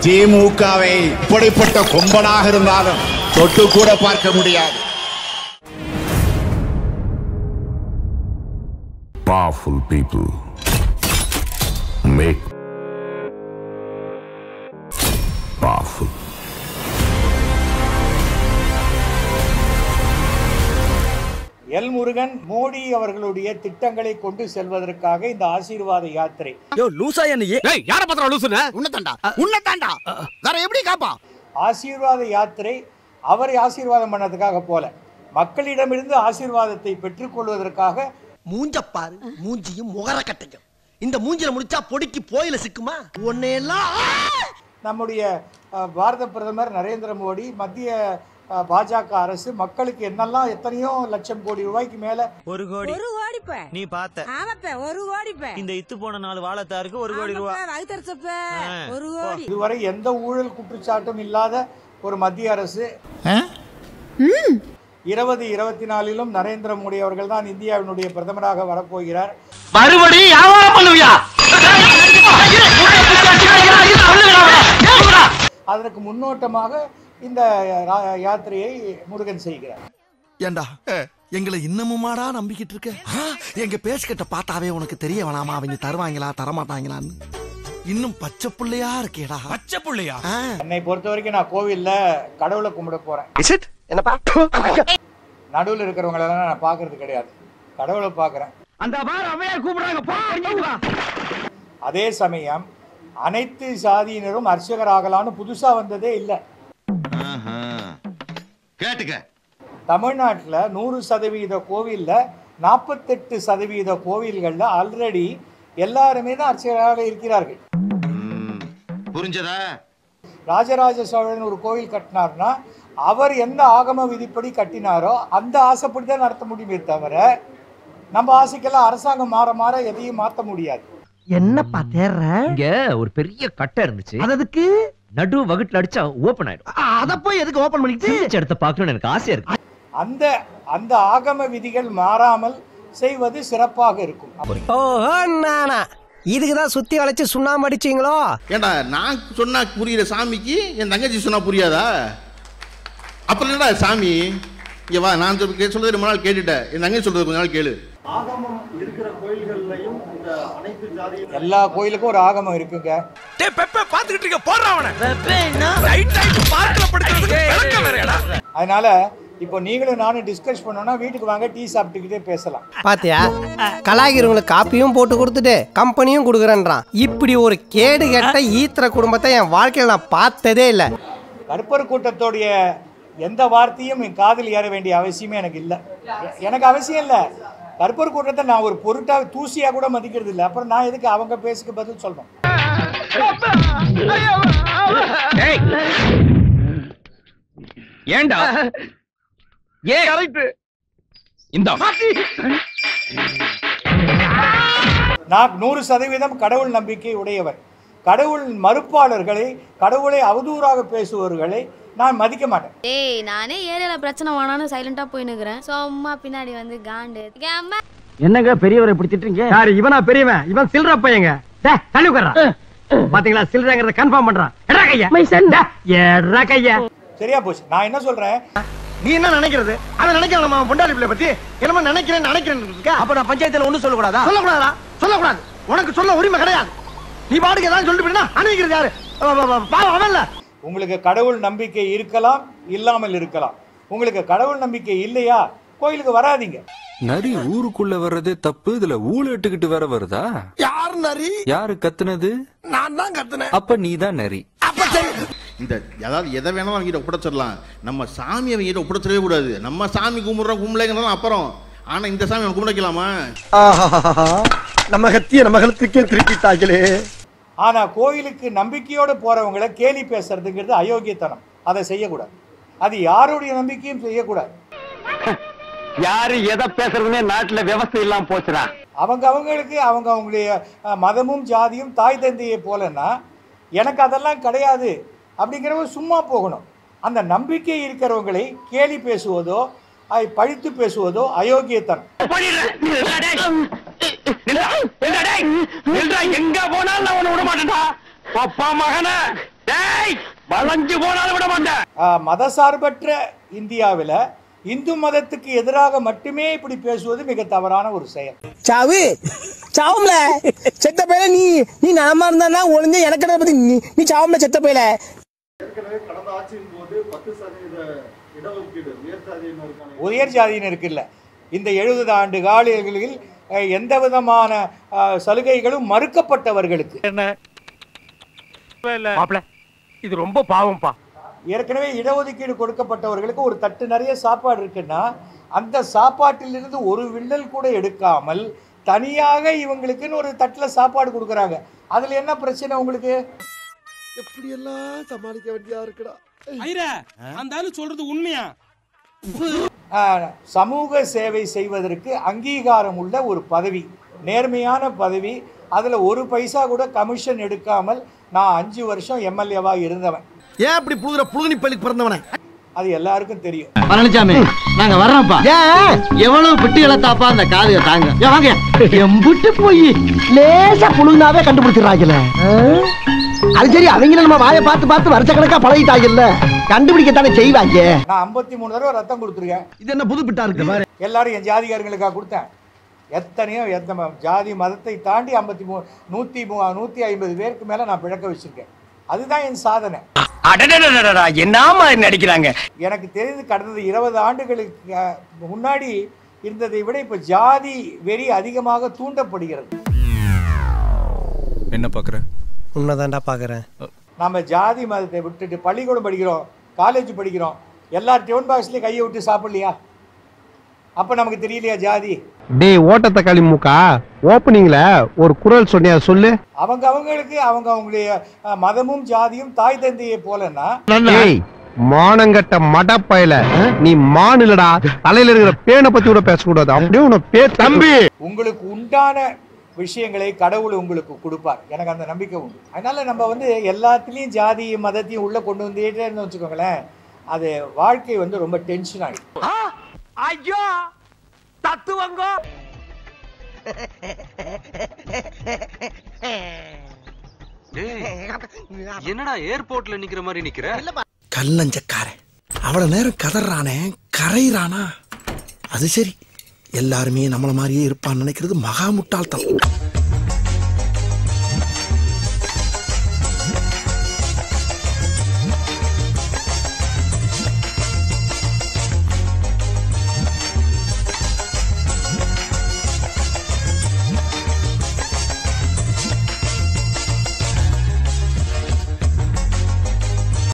திமுகவை இப்படிப்பட்ட கொம்பனாக இருந்தாலும் தொட்டு கூட பார்க்க முடியாது Powerful people make powerful. L Murugan Modi அவர்களுடைய திட்டங்களை கொண்டு செல்வதற்காக இந்த ஆசீர்வாத யாத்திரை யோ லூசா நீ ஏய் யார பத்திரம் லூசுன உன்னதாண்டா உன்னதாண்டா வேற எப்படி காப்பா ஆசீர்வாத யாத்திரை அவரை ஆசீர்வாதம் பண்ணதுக்காக போல மக்களிடமிருந்து ஆசீர்வாதத்தை பெற்றுக்கொள்வதற்காக மூஞ்ச பாரு மூஞ்சியும் முகர கட்டையும் இந்த மூஞ்சில முடிச்சா பொடிக்கு போயில சிக்குமா உன்னையெல்லாம் நம்முடைய அஹ், பாரத பிரதமர் நரேந்திர மோடி மத்திய அஹ், பாஜக அரசு மக்களுக்கு என்னெல்லாம் எத்தனையோ லட்சம் கோடி ரூபாய்க்கு மேல ஒரு கோடி ஒரு கோடிப்ப நீ பார்த்த ஆமாப்ப ஒரு கோடிப்ப இந்த இத்து போன நாலு வாழத்தாருக்கு ஒரு கோடி ரூபா வகுத்தரசப்ப ஆ. ஒரு கோடி இதுவரை எந்த ஊழல் குற்றச்சாட்டும் இல்லாத ஒரு மத்திய அரசு இருபது இருபத்தி நாலிலும் நரேந்திர மோடி அவர்கள் தான் இந்தியாவினுடைய பிரதமராக வரப்போகிறார் மறுபடி வியாபாரம் பண்ணுவியா அதற்கு முன்னோட்டமாக இந்த ரா- யாத்திரையை முருகன் செய்கிறார் ஏண்டா எங்களை இன்னமுமாடா நம்பிக்கிட்டு இருக்க ஆ, எங்க பேசுகிட்ட பார்த்தாவே உனக்கு தெரிய வேணாமா அவங்க தருவாங்களா தரமாட்டாங்களான்னு இன்னும் பச்சை புள்ளையா இருக்கேடா பச்சை புள்ளையா ஆ. என்னை பொறுத்த வரைக்கும் நான் கோவில்ல கடவுளை கும்பிட போறேன் என்னப்பா நடுவில் இருக்கிறவங்கள நான் பார்க்கறது கிடையாது கடவுளை பார்க்கறேன் அந்த பார் அவையார் கூப்பிடுறாங்க போ இங்க வா அதே சமயம் அனைத்து சாதியினரும் அர்ச்சகராகலான்னு புதுசா வந்ததே இல்லை கேட்டுக்க தமிழ்நாட்டில் நூறு சதவீத கோவில்ல நாற்பத்தெட்டு சதவீத கோவில்கள்ல ஆல்ரெடி எல்லாருமே தான் அர்ச்சகராக இருக்கிறார்கள் புரிஞ்சதா ராஜராஜ சோழன் ஒரு கோவில் கட்டினார்னா அவர் எந்த ஆகம விதிப்படி கட்டினாரோ அந்த ஆசைப்படி தான் நடத்த முடியுமே தவிர நம்ம ஆசைக்கெல்லாம் அரசாங்கம் மாற மாற எதையும் மாற்ற முடியாது என்னப்பா தேர்ற இங்க ஒரு பெரிய கட்டை இருந்துச்சு அதுக்கு நடு வகுட்டுல அடிச்சா ஓபன் ஆயிடும் அத போய் எதுக்கு ஓபன் பண்ணிட்டு சிந்திச்ச இடத்த பார்க்கணும்னு எனக்கு ஆசையா இருக்கு அந்த அந்த ஆகம விதிகள் மாறாமல் செய்வது சிறப்பாக இருக்கும் ஓஹோ நானா இதுக்குதான் சுத்தி வளைச்சு சுண்ணாம்பு அடிச்சீங்களோ ஏண்டா நான் சொன்னா புரியுற சாமிக்கு என் தங்கச்சி சொன்னா புரியாதா அப்புறம் என்னடா சாமி இங்க வா நான் சொல்~ கே- சொல்றது ரொம்ப நாள் கேட்டுட்டேன் என் தங்கச்சி சொல்றது கொஞ்ச நாள் கேளு எல்லா கோயிலுக்கும் ஒரு ஆகமம் இருக்குங்க டேய் பெப்பே பாத்துக்கிட்டு இருக்க போடுறா அவன ரைட் ரைட் பார்க்கல படுத்துறதுக்கு விளக்கம் வேறடா அதனால இப்போ நீங்களும் நானும் டிஸ்கஸ் பண்ணோம்னா வீட்டுக்கு வாங்க டீ சாப்பிட்டுக்கிட்டே பேசலாம் பாத்தியா கலாகிரவங்களுக்கு காப்பியும் போட்டு கொடுத்துட்டு கம்பெனியும் கொடுக்குறேன்றான் இப்படி ஒரு கேடு கெட்ட ஈத்திர குடும்பத்தை என் வாழ்க்கையில நான் பார்த்ததே இல்லை கருப்பர் கூட்டத்தோடைய எந்த வார்த்தையும் என் காதில் ஏற வேண்டிய அவசியமே எனக்கு இல்லை எ- எனக்கு அவசியம் இல்லை கருப்பர் கூட்டத்தை நான் ஒரு பொருட்டா தூசியா கூட மதிக்கிறது இல்லை அப்புறம் நான் எதுக்கு அவங்க பேசுக்கு பதில் சொல்லணும் டேய் ஏண்டா ஏ கரெக்ட் இந்த நான் நூறு சதவீதம் கடவுள் நம்பிக்கை உடையவர் கடவுள் மறுப்பாளர்களை கடவுளை அவதூறாக பேசுபவர்களை நான் மதிக்க மாட்டேன் ஏய் நானே ஏரியால பிரச்சனை வேணான்னு சைலண்டா போய் நிக்கிறேன் சும்மா பின்னாடி வந்து காண்டு என் அம்மா என்னங்க பெரியவரை இப்படி திட்டுறீங்க யாரு இவனா பெரியவன் இவன் சில்ற பையங்க டேய், தள்ளி உட்கார்றான் பாத்தீங்களா சில்றங்கிறத கன்ஃபார்ம் பண்றான் எடா கையா டேய், எடா கையா சரியா போச்சு நான் என்ன சொல்றேன் நீ என்ன நினைக்கிறது அவன் நினைக்கலாம் நம்ம பொண்டாடி பிள்ளை பத்தி என்னமோ நினைக்கிறேன் நினைக்கிறேன் அப்ப நான் பஞ்சாயத்துல ஒண்ணு சொல்லக்கூடாதா சொல்லக்கூடாதா சொல்லக்கூடாது உனக்கு சொல்ல உரிமை கிடையாது நீ பாட்டுக்கு ஏதாவது சொல்லிட்டு போயினா அனுப்பிக்கிறது யாரு அவ- அவ- அவ- பாவம் அவன் இல்ல உங்களுக்கு கடவுள் நம்பிக்கை இருக்கலாம் இல்லாமல் இருக்கலாம் உங்களுக்கு கடவுள் நம்பிக்கை இல்லையா கோயிலுக்கு வராதீங்க நரி ஊருக்குள்ள வர்றதே தப்பு இதுல ஊழட்டுக்கிட்டு வேற வருதா யார் நரி யாரு கத்துனது நான் தான் கத்துனேன் அப்ப நீதான் நரி அப்ப சரி இந்த அதாவது எதை வேணாலும் அவங்க கிட்ட ஒப்படைச்சிடலாம் நம்ம சாமி அவங்க கிட்ட ஒப்படைச்சிடவே கூடாது நம்ம சாமி கும்பிடுறோம் கும்பலைங்கிறதாலும் அப்புறம் ஆனா இந்த சாமி அவன் கும்பிட வைக்கலாமா நம்ம கத்திய நம்ம கழுத்துக்கே திருப்பிட்டாங்களே ஆனா கோயிலுக்கு நம்பிக்கையோடு போறவங்களை கேலி பேசுறதுங்கிறது அயோக்கியத்தனம் அதை செய்யக்கூடாது அது யாருடைய நம்பிக்கையும் செய்யக்கூடாது யாரு எதை பேசுறதுனே நாட்டுல விவசாயம் இல்லாம போச்சுடா அவங்க அவங்களுக்கு அவங்க அவங்களுடைய அஹ், மதமும் ஜாதியும் தாய் தந்தையை போலன்னா எனக்கு அதெல்லாம் கிடையாது அப்படிங்கிறவங்க சும்மா போகணும் அந்த நம்பிக்கை இருக்கிறவங்களை கேலி பேசுவதோ அதை பழித்து பேசுவதோ அயோக்கியத்தனம் எங்க போனாலும் நான் உன்னை விட மாட்டேன்டா அப்பா மகன வளைஞ்சு போனாலும் விட மாட்டேன் ஆஹ், மதசார்பற்ற இந்தியாவில் இந்து மதத்துக்கு எதிராக மட்டுமே இப்படி பேசுவது மிக தவறான ஒரு செயல் சாவு சாவும்ல செத்த பையல நீ நீ நலமா இருந்தா ஒளிஞ்ச எனக்கு பத்தி நீ நீ சாவும்ல செத்த பையல உயர் ஜாதியினருக்கு இல்லை இந்த எழுபது ஆண்டு காலங்களில் அஹ், எந்த விதமான அஹ், சலுகைகளும் மறுக்கப்பட்டவர்களுக்கு மாப்ள இது ரொம்ப பாவம்ப்பா ஏற்கனவே இடஒதுக்கீடு கொடுக்கப்பட்டவர்களுக்கு ஒரு தட்டு நிறைய சாப்பாடு இருக்குன்னா அந்த சாப்பாட்டிலிருந்து ஒரு வில்லல் கூட எடுக்காமல் தனியாக இவங்களுக்குன்னு ஒரு தட்டில் சாப்பாடு கொடுக்குறாங்க அதில் என்ன பிரச்சனை உங்களுக்கு எப்படியெல்லாம் சமாளிக்க வேண்டியதா இருக்குடா அந்த ஆளு சொல்றது உண்மையா ஆஹ், சமூக சேவை செய்வதற்கு அங்கீகாரம் உள்ள ஒரு பதவி நேர்மையான பதவி அதில் ஒரு பைசா கூட கமிஷன் எடுக்காமல் நான் அஞ்சு வருஷம் எம்எல்ஏவாக இருந்தவன் ஏன் அப்படி புழுகுற புழுகுனி பள்ளிக்கு பிறந்தவன அது எல்லாருக்கும் தெரியும் பழனிசாமி நாங்க வர்றோம்ப்பா எவ்வளவு பிட்டு இழத்தாப்பா அந்த காதுக தாங்க ஏன் வாங்க எம்புட்டு போய் லேசா புழுகுனாவே கண்டுபிடிச்சிடறாங்கல்ல அது சரி அவங்கள நம்ம வாயை பார்த்து பார்த்து வருஷ கணக்கா பழகிட்டாங்கல்ல கண்டுபிடிக்கத்தானே செய்வாங்க நான் ஐம்பத்தி மூணு தடவை ரத்தம் கொடுத்துருக்கேன் இது என்ன புது பிட்டா இருக்கு பாரு எல்லாரும் என் ஜாதிகாரங்களுக்காக கொடுத்தேன் எத்தனையோ எத்தனை ஜாதி மதத்தை தாண்டி ஐம்பத்தி மூணு நூற்றி மூ நூற்றி ஐம்பது பேருக்கு மேலே நான் பிழக்க வச்சுருக்கேன் அதுதான் என் சாதனை என்னமா நடிக்கிறாங்க எனக்கு தெரிந்து கடந்த இருபது ஆண்டுகளுக்கு அஹ், முன்னாடி இருந்ததை விட இப்போ ஜாதி வெறி அதிகமாக தூண்டப்படுகிறது என்ன பாக்குற உண்மைதான்டா பாக்குறேன் நம்ம ஜாதி மதத்தை விட்டுட்டு பள்ளிக்கூடம் படிக்கிறோம் காலேஜ் படிக்கிறோம் எல்லா டிஃபன் பாக்ஸ்லேயும் கையை விட்டு சாப்பிடலையா அப்போ நமக்கு தெரியலையா ஜாதி டேய் ஓட்டத்தக்காளி மூக்கா ஓப்பனிங்ல ஒரு குரல் சொன்னியா சொல்லு அவங்க அவங்களுக்கு அவங்க அவங்களுடைய அஹ், மதமும் ஜாதியும் தாய் தந்தையை போலன்னா டேய் மானங்கட்ட மடப்பயல நீ மானுலடா தலையில இருக்கிற பேனை பத்தி கூட பேசக்கூடாது அப்படியே உன பே தம்பி உங்களுக்கு உண்டான விஷயங்களை கடவுள் உங்களுக்கு கொடுப்பார் எனக்கு அந்த நம்பிக்கை உண்டு அதனால நம்ம வந்து எல்லாத்துலேயும் ஜாதி மதத்தையும் உள்ளே கொண்டு வந்துட்டே இருந்தோம் வச்சுக்கோங்களேன் அது வாழ்க்கை வந்து ரொம்ப டென்ஷன் ஆகிடும் ஐயோ தத்துவங்கோ என்னடா ஏர்போர்ட்ல நிக்கிற மாதிரி நிக்கிற கல்லஞ்சக்காரன் அவ்வளவு நேரம் கதறானே கரையிறானா அது சரி எல்லாருமே நம்மள மாதிரியே இருப்பான்னு நினைக்கிறது மகா முட்டாள்தனம்